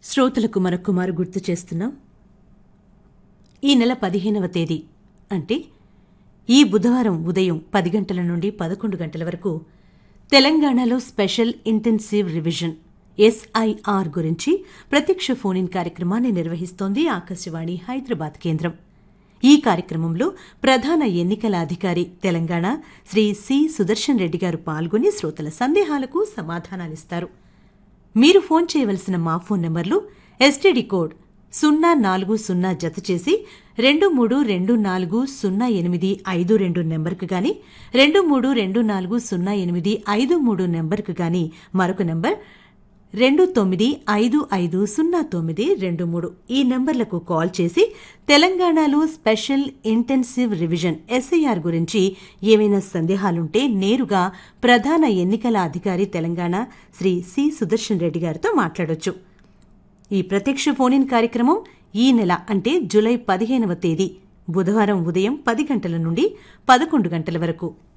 శ్రోతలకు మరొకమారు గుర్తు చేస్తున్నాం ఈ నెల పదిహేనవ తేదీ అంటే ఈ బుధవారం ఉదయం పది గంటల నుండి పదకొండు గంటల వరకు తెలంగాణలో స్పెషల్ ఇంటెన్సివ్ రివిజన్ ఎస్ఐఆర్ గురించి ప్రత్యక్ష ఫోన్ ఇన్ కార్యక్రమాన్ని నిర్వహిస్తోంది ఆకాశవాణి హైదరాబాద్ కేంద్రం ఈ కార్యక్రమంలో ప్రధాన ఎన్నికల అధికారి తెలంగాణ శ్రీ సి సుదర్శన్ రెడ్డి గారు పాల్గొని శ్రోతల సందేహాలకు సమాధానాలిస్తారు మీరు ఫోన్ చేయవలసిన మా ఫోన్ నంబర్లు ఎస్టీడీ కోడ్ సున్నా నాలుగు సున్నా జత చేసి రెండు మూడు రెండు నాలుగు సున్నా ఎనిమిది ఐదు రెండు నెంబర్కు గాని రెండు మూడు రెండు నాలుగు సున్నా ఎనిమిది ఐదు మూడు నెంబర్కు గాని మరొక నెంబర్ రెండు తొమ్మిది ఐదు ఐదు సున్నా తొమ్మిది రెండు మూడు ఈ నెంబర్లకు కాల్ చేసి తెలంగాణలో స్పెషల్ ఇంటెన్సివ్ రివిజన్ ఎస్ఐఆర్ గురించి ఏవైనా సందేహాలుంటే నేరుగా ప్రధాన ఎన్నికల అధికారి తెలంగాణ శ్రీ సి సుదర్శన్ రెడ్డి గారితో మాట్లాడొచ్చు ఈ ప్రత్యక్ష ఫోన్ ఇన్ కార్యక్రమం ఈ నెల అంటే జూలై పదిహేనవ తేదీ బుధవారం ఉదయం పది గంటల నుండి పదకొండు గంటల వరకు